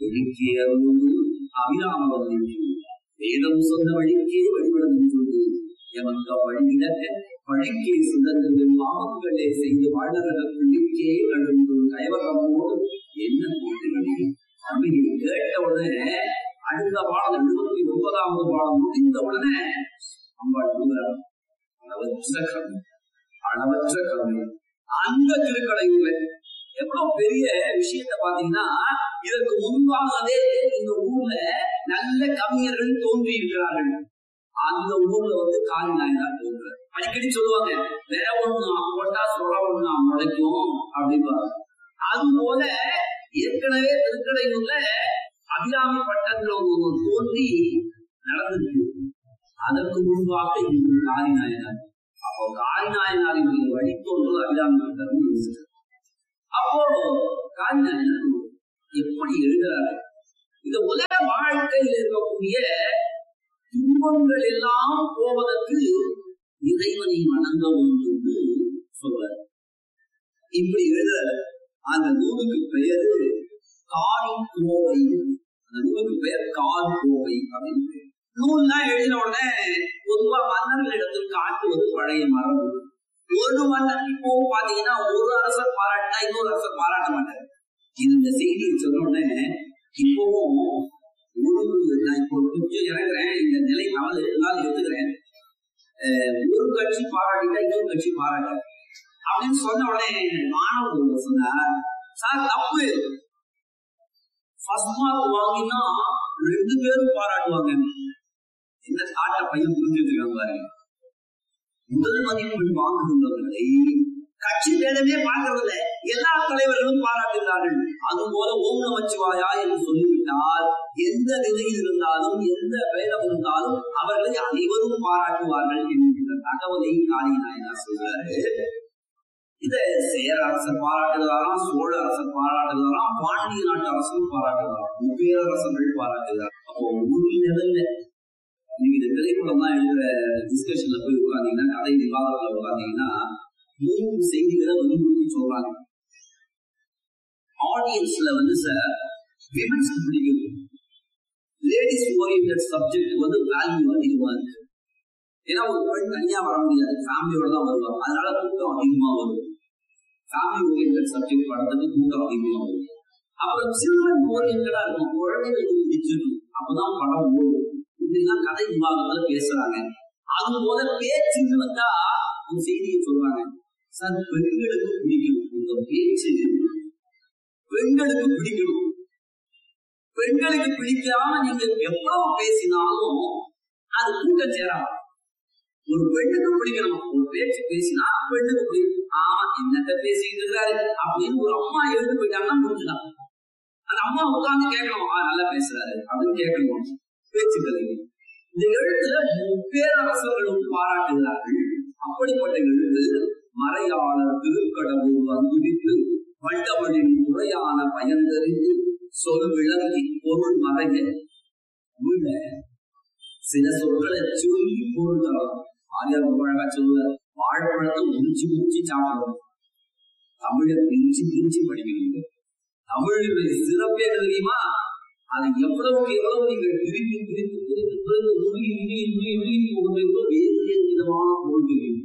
வெளிக்கே அருள் அபிராமவல்லி வேதம் சொன்ன வழிக்கே வழிபட நின்றது எமக்க வழிவிடக்க பழிக்கே சுதந்திர பாவங்களே செய்து வாழ்நர்கள் பிள்ளைக்கே அழுந்து கைவரமோடு என்ன போட்டுகிறே அப்படின்னு கேட்ட உடனே அடுத்த பாடல் இருபத்தி ஒன்பதாவது பாடம் முடிந்த உடனே அம்பாள் சொல்கிறார் அளவற்ற கருணை அளவற்ற கருணை அந்த திருக்கடையூர்ல எவ்வளவு பெரிய விஷயத்த பாத்தீங்கன்னா இதற்கு முன்பாகவே இந்த ஊர்ல நல்ல கவிஞர்கள் தோன்றி இருக்கிறார்கள் அந்த ஊர்ல வந்து காலி நாயனார் தோன்றார் அடிக்கடி சொல்லுவாங்க வேற ஒண்ணு போட்டா சொல்ல ஒண்ணு முளைக்கும் அப்படிம்பாங்க அது போல ஏற்கனவே திருக்கடையூர்ல அபிராமி பட்டங்கள் ஒன்று தோன்றி நடந்திருக்கு அதற்கு முன்பாக இன்று காரி நாயனார் அப்போ காரி நாயனாரினுடைய வழித்தோன்றல் அபிராமி பட்டர் அப்போ காரி நாயனார் எப்படி எழுதுறாரு இந்த உலக வாழ்க்கையில் இருக்கக்கூடிய துன்பங்கள் எல்லாம் போவதற்கு இறைவனை வணங்க வேண்டும் என்று சொல்றார் இப்படி எழுதுறாரு அந்த நூலுக்கு பெயர் கால் கோவை அந்த நூலுக்கு பெயர் கால் கோவை அப்படின்னு பெயர். நூல்லாம் எழுதின உடனே பொதுவா மன்னர்கள் இடத்தில் காட்டுவது பழைய மரபு ஒரு மன்னர் இப்போ பாத்தீங்கன்னா ஒரு அரசர் பாராட்டினா இன்னொரு அரசர் பாராட்ட மாட்டார் இந்த செய்தியை சொன்ன உடனே இப்பவும் ஒரு நான் இப்போ கொஞ்சம் இறங்குறேன் இந்த நிலை தவறு இருந்தாலும் எடுத்துக்கிறேன் அஹ் ஒரு கட்சி பாராட்டிட்டா இன்னொரு கட்சி பாராட்ட அப்படின்னு சொன்ன உடனே மாணவர் ஒருவர் சொன்னார் சார் தப்பு ஃபர்ஸ்ட் மார்க் வாங்கினா ரெண்டு பேரும் பாராட்டுவாங்க என்ன தாட்ட பையன் புரிஞ்சுட்டு இருக்காங்க பாருங்க முதல் மதிப்பெண் வாங்குகின்றவர்களை கட்சி பேரமே பார்க்கறதில்ல எல்லா தலைவர்களும் பாராட்டுகிறார்கள் அதுபோல ஓம் நமச்சிவாயா என்று சொல்லிவிட்டால் எந்த நிலையில் இருந்தாலும் எந்த பேரம் இருந்தாலும் அவர்களை அனைவரும் பாராட்டுவார்கள் என்கின்ற தகவலை காளி நாயனார் சொல்றாரு இத சேர அரசர் பாராட்டுகிறாராம் சோழ அரசர் பாராட்டுகிறாராம் பாண்டிய நாட்டு அரசரும் பாராட்டுகிறாராம் பேரரசர்கள் பாராட்டுகிறார் அப்போ ஒரு லெவல்ல நீங்க இந்த திரைப்படம் தான் எழுதுற டிஸ்கஷன்ல போய் உட்கார்ந்தீங்கன்னா கதை விவாதத்துல உட்கார்ந்தீங்கன்னா மூணு செய்திகளை வலியுறுத்தி சொல்றாங்க ஆடியன்ஸ்ல வந்து சார் விமன்ஸ் பிடிக்கும் லேடிஸ் ஓரியன்ட் சப்ஜெக்ட் வந்து வேல்யூ அதிகமா இருக்கு ஏன்னா ஒரு பெண் தனியா வர முடியாது ஃபேமிலியோட தான் வருவாங்க அதனால கூட்டம் அதிகமா வரும் ஃபேமிலி ஓரியன்ட் சப்ஜெக்ட் படத்துக்கு கூட்டம் அதிகமா வரும் அப்புறம் சில்ட்ரன் ஓரியன்டா இருக்கும் குழந்தைகளுக்கு பிடிச்சிருக்கும் அப்பதான் படம் ஓடும் இப்படிலாம் கதை விவாதத்துல பேசுறாங்க அது போல பேச்சுன்னு வந்தா ஒரு செய்தியை சொல்றாங்க சார் பெண்களுக்கு பிடிக்கும் உங்க பேச்சு பெண்களுக்கு பிடிக்கணும் பெண்களுக்கு பிடிக்காம நீங்க எவ்வளவு பேசினாலும் அது கூட்டம் சேராது ஒரு பெண்ணுக்கு பிடிக்கணும் ஒரு பேச்சு பேசினா பெண்ணுக்கு பிடிக்கும் ஆமா என்னத்த பேசிட்டு இருக்கிறாரு அப்படின்னு ஒரு அம்மா எழுந்து போயிட்டாங்கன்னா முடிஞ்சுதான் அந்த அம்மா உட்கார்ந்து கேட்கணும் ஆ நல்லா பேசுறாரு அப்படின்னு கேட்கணும் பேச்சுக்களை இந்த எழுத்துல முப்பேரரசர்களும் பாராட்டுகிறார்கள் அப்படிப்பட்ட எழுத்து மறையாளர் திருக்கடவுள் வந்துவிட்டு வண்டவழின் முறையான பயன்தறிந்து சொல் விளங்கி பொருள் மறைய உள்ள சில சொற்களை சொல்லி பொருள் தரலாம் ஆரியார் ரொம்ப அழகா சொல்லுவார் வாழைப்பழத்தை முடிச்சு முடிச்சு சாப்பிடணும் தமிழை பிரிச்சு பிரிச்சு படிக்கிறீங்க தமிழுடைய சிறப்பே என்ன தெரியுமா அதை எவ்வளவுக்கு எவ்வளவு நீங்கள் பிரித்து பிரித்து பிரித்து பிரித்து நுழுகி நுழுகி நுழுகி நுழுகி போகிறீங்களோ வேறு வேறு விதமான பொருள் தெரியும்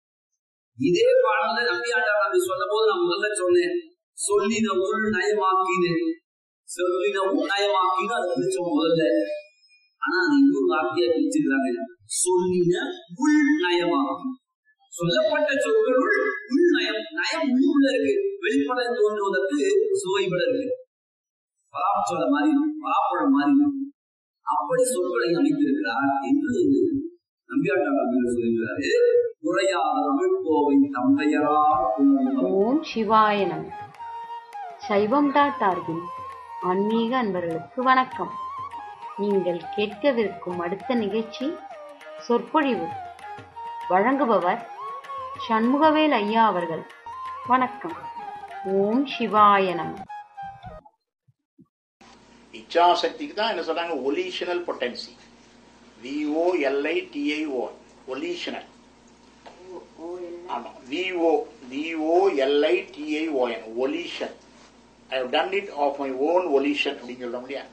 இதே பாடல நம்பியாண்டார் நம்பி சொன்ன போது நான் முதல்ல சொன்னேன் சொல்லின உள் நயமாக்கினேன் சொல்லின உள் நயமாக்கின்னு அதை பிரிச்சோம் முதல்ல ஆனா அது இன்னொரு வார்த்தையா பிரிச்சிருக்காங்க சொல்லின உள் நயமாக்கி சொல்லப்பட்ட சொற்களுள் உள் நயம் நயம் உள்ளுள்ள இருக்கு வெளிப்பட தோன்றுவதற்கு சுவைபட இருக்கு பலாப்பழம் மாதிரி பலாப்பழம் மாதிரி அப்படி சொற்களை அமைத்திருக்கிறார் என்று நம்பியாட்டார் நம்பிகள் சொல்லுகிறாரு குறையாத தமிழ் கோவை தந்தையரார் புலம்பும் ஓம் சிவாய நம சைவம் டாட் ஆர்கின் ஆன்மீக அன்பர்களுக்கு வணக்கம் நீங்கள் கேட்கவிருக்கும் அடுத்த நிகழ்ச்சி சொற்பொழிவு வழங்குபவர் சண்முகவேல் ஐயா அவர்கள் வணக்கம் ஓம் சிவாய நம இச்சாசக்திக்கு தான் என்ன சொல்றாங்க volitional potency V O L I T I O volitional ஆமா V O V O L I T I O N volition I have done it of my own volition அப்படின்னு சொல்ல முடியாது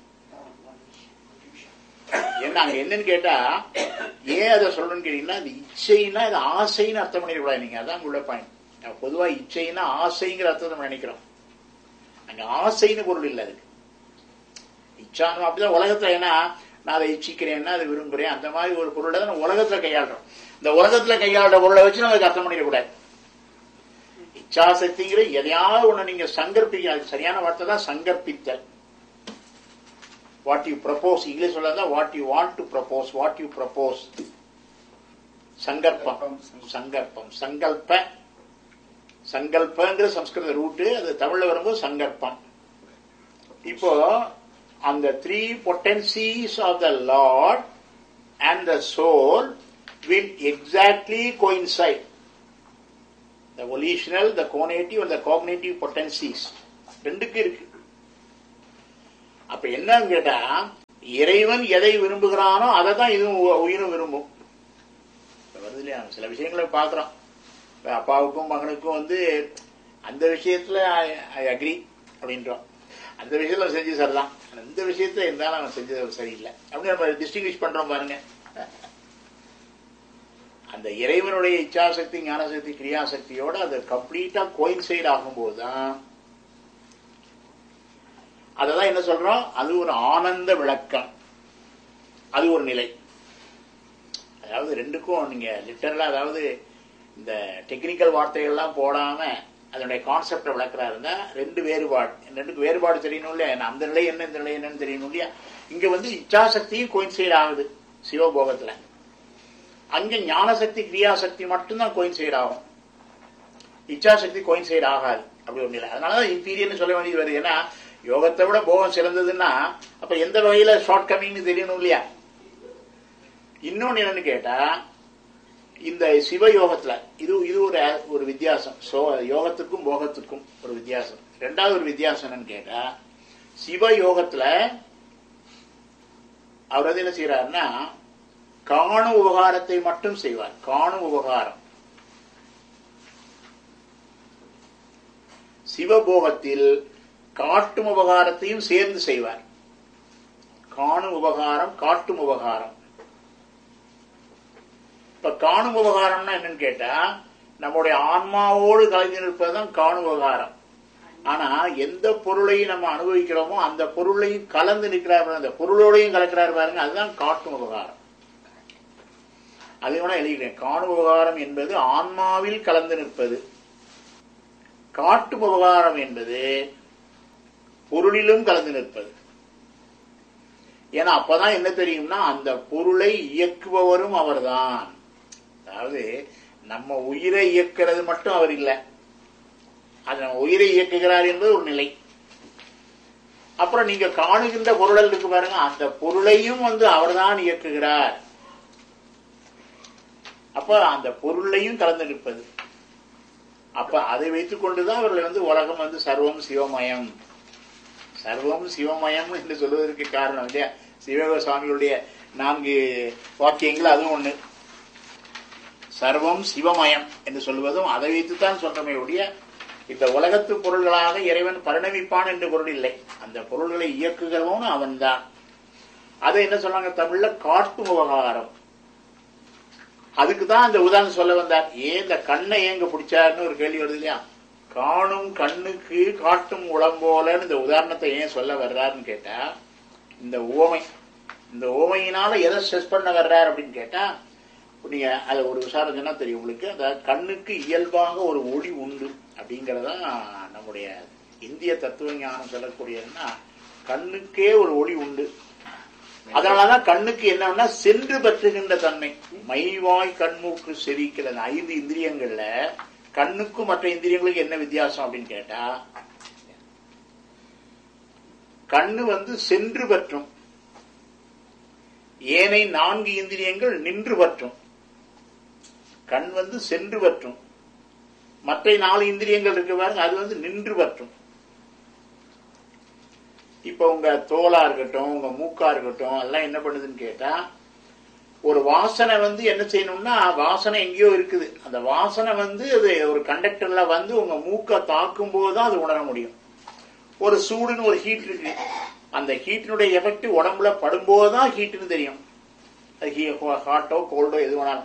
ஏன்னா அங்க என்னன்னு கேட்டா ஏன் அதை சொல்லணும்னு கேட்டீங்கன்னா இது இச்சைன்னா இது ஆசைன்னு அர்த்தம் பண்ணிடக்கூடாது நீங்க அதான் உங்களோட பாயிண்ட் பொதுவா இச்சைன்னா ஆசைங்கிற அர்த்தத்தை நம்ம நினைக்கிறோம் அங்க ஆசைன்னு பொருள் இல்லை அதுக்கு இச்சானம் அப்படிதான் உலகத்துல ஏன்னா நான் அதை இச்சிக்கிறேன்னா அதை விரும்புறேன் அந்த மாதிரி ஒரு பொருளை தான் நம்ம உலகத்துல கையாளுறோம் இந்த உலகத்துல கையாளுற பொருளை வச்சு நம்ம அதுக்கு அர்த்தம் பண்ணிடக்கூடாது இச்சாசக்திங்கிற எதையாவது ஒண்ணு நீங்க சங்கற்பிக்க அது சரியான வார்த்தை தான் சங்கற்பித்தல் வாட் யூ ப்ரப்போஸ் இங்கிலீஷ் சொல்லதான் what you want to propose what you propose சங்கற்பம் சங்கற்பம் சங்கல்ப சங்கல்பங்கிற சம்ஸ்கிருத ரூட்டு அது தமிழ்ல வரும்போது சங்கற்பம் இப்போ அந்த three potencies of the lord and the soul will exactly coincide the volitional the conative அந்த காக்னேட்டிவ் பொட்டன்சிஸ் ரெண்டுக்கு இருக்கு அப்ப என்னன்னு கேட்டா இறைவன் எதை விரும்புகிறானோ அதை தான் இதுவும் உ- உயிரும் விரும்பும் இப்ப வருது இல்லையா சில விஷயங்களை பாக்குறோம் இப்ப அப்பாவுக்கும் மகனுக்கும் வந்து அந்த விஷயத்துல ஐ அக்ரி அப்படின்றோம் அந்த விஷயத்துல அவன் செஞ்சு சரிதான் ஆனா இந்த விஷயத்துல இருந்தாலும் அவன் செஞ்சது சரியில்லை அப்படின்னு நம்ம டிஸ்டிங்விஷ் பண்றோம் பாருங்க அந்த இறைவனுடைய இச்சாசக்தி ஞானசக்தி கிரியாசக்தியோட அது கம்ப்ளீட்டா கோயின்சைட் ஆகும்போது தான் அததான் என்ன சொல்றோம் அது ஒரு ஆனந்த விளக்கம் அது ஒரு நிலை அதாவது ரெண்டுக்கும் நீங்க லிட்டரலா அதாவது இந்த டெக்னிக்கல் வார்த்தைகள்லாம் போடாம அதனுடைய கான்செப்டை விளக்குறா இருந்தா ரெண்டு வேறுபாடு ரெண்டுக்கு வேறுபாடு தெரியணும் இல்லையா ஏன்னா அந்த நிலை என்ன இந்த நிலை என்னன்னு தெரியணும் இல்லையா இங்க வந்து இச்சாசக்தியும் கோயின்சைட் ஆகுது சிவபோகத்துல அங்க ஞானசக்தி கிரியாசக்தி மட்டும்தான் கோயின்சைட் ஆகும் இச்சாசக்தி கோயின்சைட் ஆகாது அப்படி ஒரு நிலை அதனாலதான் இன்பீரியர்னு சொல்ல வேண்டியது வருது ஏன்னா யோகத்தை விட போகம் சிறந்ததுன்னா அப்ப எந்த வகையில ஷார்ட் கமிங்னு தெரியணும் இல்லையா இன்னொன்னு என்னன்னு கேட்டா இந்த சிவ யோகத்துல இது இது ஒரு ஒரு வித்தியாசம் சோ யோகத்துக்கும் போகத்துக்கும் ஒரு வித்தியாசம் ரெண்டாவது ஒரு வித்தியாசம் என்னன்னு கேட்டா சிவ யோகத்துல அவர் வந்து என்ன செய்யறாருன்னா காணும் உபகாரத்தை மட்டும் செய்வார் காணும் உபகாரம் சிவபோகத்தில் காட்டும் உபகாரத்தையும் சேர்ந்து செய்வார் காணும் உபகாரம் காட்டும் உபகாரம் இப்ப காணும் உபகாரம்னா என்னன்னு கேட்டா நம்முடைய ஆன்மாவோடு கலந்து நிற்பதுதான் காணும் உபகாரம் ஆனா எந்த பொருளையும் நம்ம அனுபவிக்கிறோமோ அந்த பொருளையும் கலந்து நிற்கிறார் பாருங்க, அந்த பொருளோடையும் கலக்கிறார் பாருங்க அதுதான் காட்டும் உபகாரம் அதை வேணா எழுதிக்கிறேன் காணும் உபகாரம் என்பது ஆன்மாவில் கலந்து நிற்பது காட்டும் உபகாரம் என்பது பொருளிலும் கலந்து நிற்பது ஏன்னா அப்பதான் என்ன தெரியும்னா அந்த பொருளை இயக்குபவரும் அவர்தான் அதாவது நம்ம உயிரை இயக்கிறது மட்டும் அவர் இல்லை அது நம்ம உயிரை இயக்குகிறார் என்பது ஒரு நிலை அப்புறம் நீங்க காணுகின்ற பொருளல் இருக்கு பாருங்க அந்த பொருளையும் வந்து அவர்தான் இயக்குகிறார் அப்ப அந்த பொருளையும் கலந்து நிற்பது அப்ப அதை வைத்துக் கொண்டுதான் அவர்கள் வந்து உலகம் வந்து சர்வம் சிவமயம் சர்வம் சிவமயம் என்று சொல்வதற்கு காரணம் இல்லையா சிவக சுவாமிகளுடைய நான்கு வாக்கியங்கள் அதுவும் ஒண்ணு சர்வம் சிவமயம் என்று சொல்வதும் அதை வைத்துத்தான் சொல்றமே ஒழிய இந்த உலகத்து பொருள்களாக இறைவன் பரிணமிப்பான் என்று பொருள் இல்லை அந்த பொருள்களை இயக்குகிறவன் அவன்தான் அதை என்ன சொன்னாங்க தமிழ்ல காட்டும் விவகாரம் அதுக்கு தான் அந்த உதாரணம் சொல்ல வந்தார் ஏன் இந்த கண்ணை ஏங்க பிடிச்சாருன்னு ஒரு கேள்வி வருது இல்லையா காணும் கண்ணுக்கு காட்டும் உளம்போலன்னு இந்த உதாரணத்தை ஏன் சொல்ல வர்றாருன்னு கேட்டா இந்த ஓமை இந்த ஓமையினால எதை ஸ்ட்ரெஸ் பண்ண வர்றாரு அப்படின்னு கேட்டா நீங்க அது ஒரு விசாரம் சொன்னா தெரியும் உங்களுக்கு அந்த கண்ணுக்கு இயல்பாக ஒரு ஒளி உண்டு அப்படிங்கறதான் நம்முடைய இந்திய தத்துவ ஞானம் சொல்லக்கூடியதுன்னா கண்ணுக்கே ஒரு ஒளி உண்டு அதனாலதான் கண்ணுக்கு என்னன்னா சென்று பற்றுகின்ற தன்மை மைவாய் கண்மூக்கு செவிக்கிற அந்த ஐந்து இந்திரியங்கள்ல கண்ணுக்கும் மற்ற இந்திரியங்களுக்கு என்ன வித்தியாசம் அப்படின்னு கேட்டா கண்ணு வந்து சென்று பற்றும் ஏனை நான்கு இந்திரியங்கள் நின்று பற்றும் கண் வந்து சென்று பற்றும் மற்ற நாலு இந்திரியங்கள் இருக்கு பாருங்க அது வந்து நின்று பற்றும் இப்ப உங்க தோலா இருக்கட்டும் உங்க மூக்கா இருக்கட்டும் அதெல்லாம் என்ன பண்ணுதுன்னு கேட்டா ஒரு வாசனை வந்து என்ன செய்யணும்னா வாசனை எங்கேயோ இருக்குது அந்த வாசனை வந்து அது ஒரு கண்டக்டர்ல வந்து உங்க மூக்க தாக்கும் போதுதான் அது உணர முடியும் ஒரு சூடுன்னு ஒரு ஹீட் இருக்கு அந்த ஹீட்டினுடைய எஃபெக்ட் உடம்புல படும்போது தான் ஹீட்னு தெரியும் அது ஹாட்டோ கோல்டோ எது வேணாலும்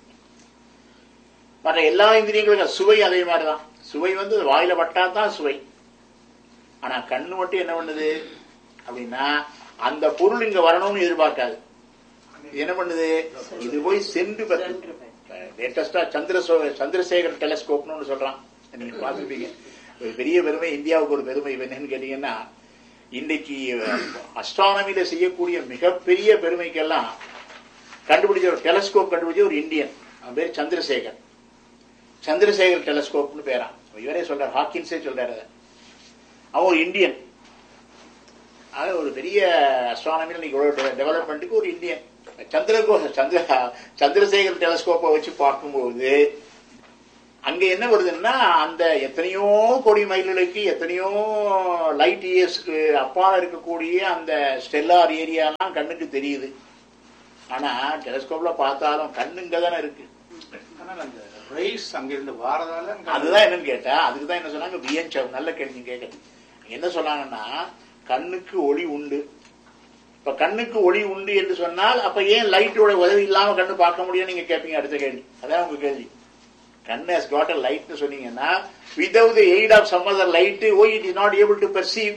மற்ற எல்லா இந்திரியங்களுக்கும் சுவை அதே மாதிரிதான் சுவை வந்து வாயில பட்டா தான் சுவை ஆனா கண்ணு மட்டும் என்ன பண்ணுது அப்படின்னா அந்த பொருள் இங்க வரணும்னு எதிர்பார்க்காது இது என்ன பண்ணுது இது போய் சென்று லேட்டஸ்டா சந்திர சந்திரசேகர் டெலஸ்கோப்னு ஒண்ணு சொல்றான் நீங்க பார்த்துருப்பீங்க ஒரு பெரிய பெருமை இந்தியாவுக்கு ஒரு பெருமை என்னன்னு கேட்டீங்கன்னா இன்னைக்கு அஸ்ட்ரானமியில செய்யக்கூடிய மிகப்பெரிய பெருமைக்கெல்லாம் கண்டுபிடிச்ச ஒரு டெலஸ்கோப் கண்டுபிடிச்ச ஒரு இந்தியன் அவன் பேர் சந்திரசேகர் சந்திரசேகர் டெலஸ்கோப்னு பேரான் இவரே சொல்றாரு ஹாக்கின்ஸே சொல்றாரு அதை. அவன் ஒரு இந்தியன் அது ஒரு பெரிய அஸ்ட்ரானமியில் இன்னைக்கு டெவலப்மெண்ட்டுக்கு ஒரு இந்தியன் சந்திரகோ சந்திர சந்திரசேகர் டெலஸ்கோப்பை வச்சு பார்க்கும்போது அங்க என்ன வருதுன்னா அந்த எத்தனையோ கோடி மைல்களுக்கு எத்தனையோ லைட் இயர்ஸ்க்கு அப்பால இருக்கக்கூடிய அந்த ஸ்டெல்லார் ஏரியாலாம் கண்ணுக்கு தெரியுது ஆனா டெலஸ்கோப்ல பார்த்தாலும் கண்ணுங்க தானே இருக்கு ஆனால் அந்த ரைஸ் அங்கிருந்து வாரதால அங்க அதுதான் என்னன்னு கேட்டா அதுக்கு தான் என்ன சொன்னாங்க வியன்சவ் நல்ல கேள்வி கேட்க என்ன சொன்னாங்கன்னா கண்ணுக்கு ஒளி உண்டு இப்ப கண்ணுக்கு ஒளி உண்டு என்று சொன்னால் அப்ப ஏன் லைட்டோட உதவி இல்லாம கண்ணு பார்க்க முடியும் நீங்க கேட்பீங்க அடுத்த கேள்வி அதான் உங்க கேள்வி கண்ணு ஹஸ் காட் லைட்னு சொன்னீங்கன்னா without the aid of some other light oh it is not able to perceive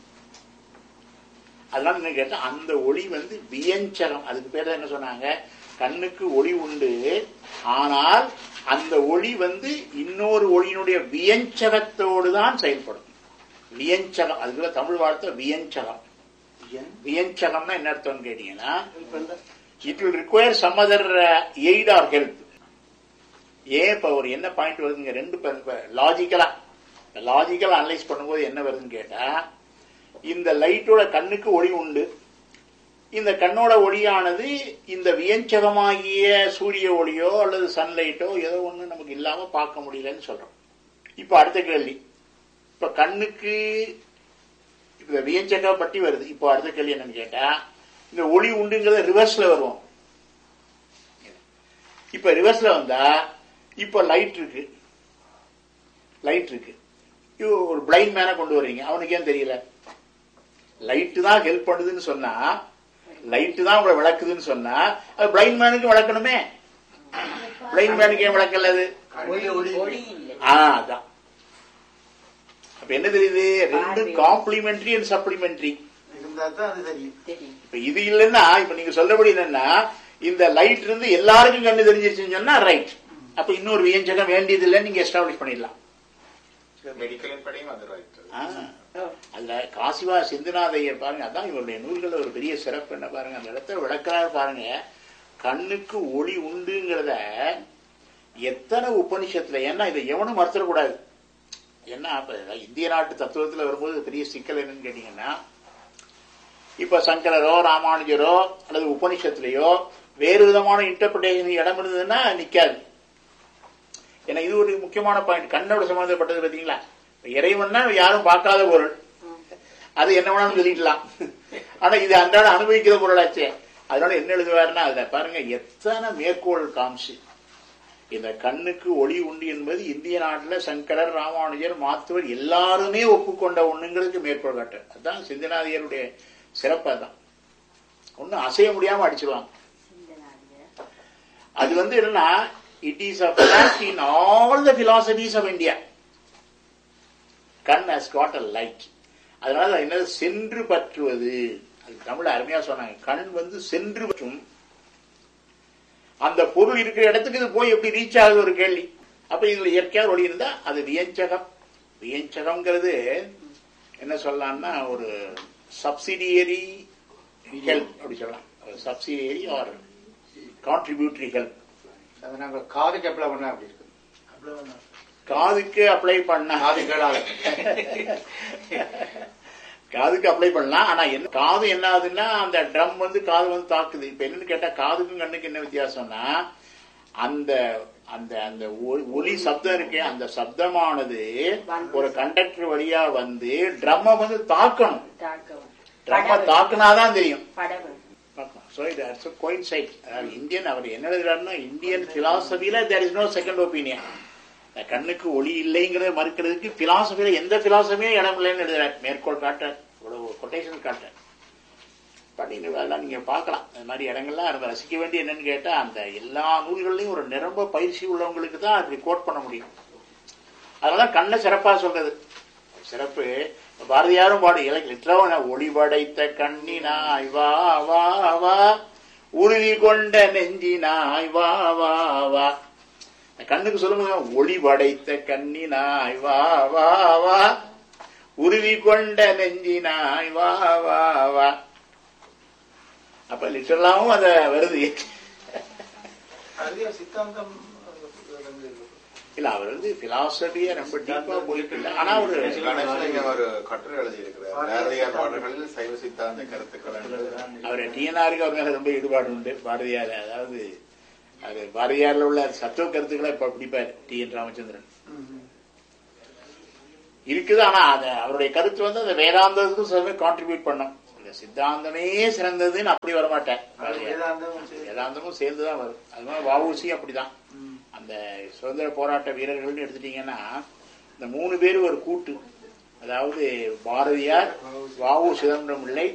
அதனால என்ன கேட்டா அந்த ஒளி வந்து வியஞ்சகம் அதுக்கு பேர் தான் என்ன சொன்னாங்க கண்ணுக்கு ஒளி உண்டு ஆனால் அந்த ஒளி வந்து இன்னொரு ஒளியினுடைய வியஞ்சகத்தோடு தான் செயல்படும் வியஞ்சகம் அதுக்குள்ள தமிழ் வார்த்தை வியஞ்சகம் ஏன்? வியஞ்சகம்னா என்ன அர்த்தம்னு கேட்டீங்கன்னா இப்ப இந்த it will require some other aid or help ஏன் இப்ப ஒரு என்ன பாயிண்ட் வருதுங்க ரெண்டு லாஜிக்கலா லாஜிக்கலா அனலைஸ் பண்ணும்போது என்ன வருதுன்னு கேட்டா இந்த லைட்டோட கண்ணுக்கு ஒளி உண்டு இந்த கண்ணோட ஒளியானது இந்த வியஞ்சகமாகிய சூரிய ஒளியோ அல்லது சன்லைட்டோ ஏதோ ஒண்ணு நமக்கு இல்லாம பார்க்க முடியலன்னு சொல்றோம் இப்ப அடுத்த கேள்வி இப்ப கண்ணுக்கு இந்த வியஞ்சக பட்டி வருது இப்போ அடுத்த கேள்வி என்னன்னு கேட்டா இந்த ஒளி உண்டுங்கிறத ரிவர்ஸ்ல வருவோம் இப்ப ரிவர்ஸ்ல வந்தா இப்ப லைட் இருக்கு லைட் இருக்கு இது ஒரு பிளைண்ட் மேனை கொண்டு வர்றீங்க அவனுக்கு ஏன் தெரியல லைட் தான் ஹெல்ப் பண்ணுதுன்னு சொன்னா லைட் தான் உங்களை விளக்குதுன்னு சொன்னா அது பிளைண்ட் மேனுக்கு விளக்கணுமே பிளைண்ட் மேனுக்கு ஏன் விளக்கல அது ஆ அதான் அப்ப என்ன தெரியுது ரெண்டும் காம்ப்ளிமெண்டரி அண்ட் சப்ளிமெண்டரி இருந்தா தான் அது தெரியும் இப்ப இது இல்லைன்னா இப்ப நீங்க சொல்றபடி என்னன்னா இந்த லைட் இருந்து எல்லாருக்கும் கண்ணு தெரிஞ்சிருச்சுன்னு சொன்னா ரைட் அப்ப இன்னொரு வியஞ்சகம் வேண்டியது இல்லைன்னு நீங்க எஸ்டாப்ளிஷ் பண்ணிடலாம் மெடிக்கலின் படியும் அது ரைட் ஆ. அதுல காசிவா சிந்துநாத ஐயர் பாருங்க அதான் இவருடைய நூல்கள ஒரு பெரிய சிறப்பு என்ன பாருங்க அந்த இடத்துல விளக்குறாரு பாருங்க கண்ணுக்கு ஒளி உண்டுங்கிறத எத்தனை உபனிஷத்துல ஏன்னா இதை எவனும் மறுத்துடக்கூடாது என்ன அப்ப இந்திய நாட்டு தத்துவத்துல வரும்போது பெரிய சிக்கல் என்னன்னு கேட்டீங்கன்னா இப்ப சங்கரரோ ராமானுஜரோ அல்லது உபனிஷத்துலயோ வேறு விதமான இன்டர்பிரேஷன் இடம் இருந்ததுன்னா நிக்காது ஏன்னா இது ஒரு முக்கியமான பாயிண்ட் கண்ணோட சம்பந்தப்பட்டது பாத்தீங்களா இறைவன்னா யாரும் பார்க்காத பொருள் அது என்ன வேணாலும் சொல்லிக்கலாம் ஆனா இது அன்றாட அனுபவிக்கிற பொருளாச்சே அதனால என்ன எழுதுவாருன்னா அதுல பாருங்க எத்தனை மேற்கோள் காமிச்சு இந்த கண்ணுக்கு ஒளி உண்டு என்பது இந்திய நாட்டுல சங்கரர் ராமானுஜர் மாத்துவர் எல்லாருமே ஒப்புக்கொண்ட ஒண்ணுங்கிறதுக்கு மேற்கோள் காட்டு அதான் சிந்தனாதியருடைய சிறப்பு அதான் ஒன்னும் அசைய முடியாம அடிச்சிருவாங்க அது வந்து என்னன்னா it is a fact in all the philosophies of India கண் ஹஸ் காட் அ லைட் அதனால அது என்னது சென்று பற்றுவது அது தமிழ் அருமையா சொன்னாங்க கண் வந்து சென்று பற்றும் அந்த பொருள் இருக்கிற இடத்துக்கு இது போய் எப்படி ரீச் ஆகுது ஒரு கேள்வி அப்ப இதுல இயற்கையா ஒளி இருந்தா அது வியஞ்சகம் வியஞ்சகம்ங்கிறது என்ன சொல்லலாம்னா ஒரு சப்சிடியரி ஹெல்ப் அப்படி சொல்லலாம் சப்சிடியரி ஆர் கான்ட்ரிபியூட்டரி ஹெல்ப் அதை நாங்க காதுக்கு அப்ளை பண்ண அப்படி இருக்கு காதுக்கு அப்ளை பண்ண காது கேளாத காதுக்கு அப்ளை பண்ணலாம் ஆனா என்ன காது என்ன ஆகுதுன்னா அந்த ட்ரம் வந்து காது வந்து தாக்குது இப்ப என்னன்னு கேட்டா காதுக்கும் கண்ணுக்கு என்ன வித்தியாசம்னா அந்த அந்த அந்த ஒ- ஒலி சப்தம் இருக்கே அந்த சப்தமானது ஒரு கண்டக்டர் வழியா வந்து ட்ரம்ம வந்து தாக்கணும் ட்ரம்ம தாக்குனாதான் தெரியும் ஸோ இது கோயின்சைட் அதாவது இந்தியன் அவர் என்ன எழுதுறாருன்னா இந்தியன் பிலாசபியில there is no second opinion இந்த கண்ணுக்கு ஒளி இல்லைங்கிறத மறுக்கிறதுக்கு பிலாசபியில எந்த பிலாசபியும் இடம் இல்லைன்னு எழுதுறாரு மேற்கோள் காட்ட இவ்வளவு கொட்டேஷன் காட்ட படிங்க அதெல்லாம் நீங்க பார்க்கலாம் அது மாதிரி இடங்கள்லாம் நம்ம ரசிக்க வேண்டிய என்னன்னு கேட்டா அந்த எல்லா நூல்கள்லையும் ஒரு நிரம்ப பயிற்சி உள்ளவங்களுக்கு தான் அப்படி கோட் பண்ண முடியும் அதனாலதான் கண்ணை சிறப்பா சொல்றது சிறப்பு பாரதியாரும் பாடு இலக்கிய ஒளி படைத்த கண்ணினாய் வா வா வா உறுதி கொண்ட நெஞ்சினாய் வா வா வா இந்த கண்ணுக்கு சொல்லுங்க ஒளி படைத்த கண்ணினாய் வா வா வா உருவி கொண்ட நெஞ்சினாய் வா வா வா அப்ப லிட்டரலாவும் அத வருது அதுலயே சித்தாந்தம் வந்து இல்ல அவர் வந்து பிலாசபிய ரொம்ப டீப்பா போயிட்டு இல்ல ஆனா ஒரு கணேசலிங்க ஒரு கட்டுரை எழுதியிருக்கிறார் பாரதியார் பாடல்களில் சைவ சித்தாந்த கருத்துக்கள் என்று. அவர் டிஎன்ஆருக்கு அவர் மேல ரொம்ப ஈடுபாடு உண்டு பாரதியார் அதாவது அது பாரதியார்ல உள்ள சத்துவ கருத்துக்களை இப்ப பிடிப்பார் டி என் ராமச்சந்திரன் இருக்குது ஆனா அத அவருடைய கருத்து வந்து அந்த வேதாந்தத்துக்கும் சில கான்ட்ரிபியூட் பண்ணும் இந்த சித்தாந்தமே சிறந்ததுன்னு அப்படி வரமாட்டேன் பாரதியார் வேதாந்தம் சரி. வேதாந்தமும் சேர்ந்துதான் வரும் அது மாதிரி வவுசி அப்படிதான் அந்த சுதந்திர போராட்ட வீரர்கள்னு எடுத்துட்டீங்கன்னா இந்த மூணு பேர் ஒரு கூட்டு அதாவது பாரதியார் வாவு சிதம்பரம் பிள்ளை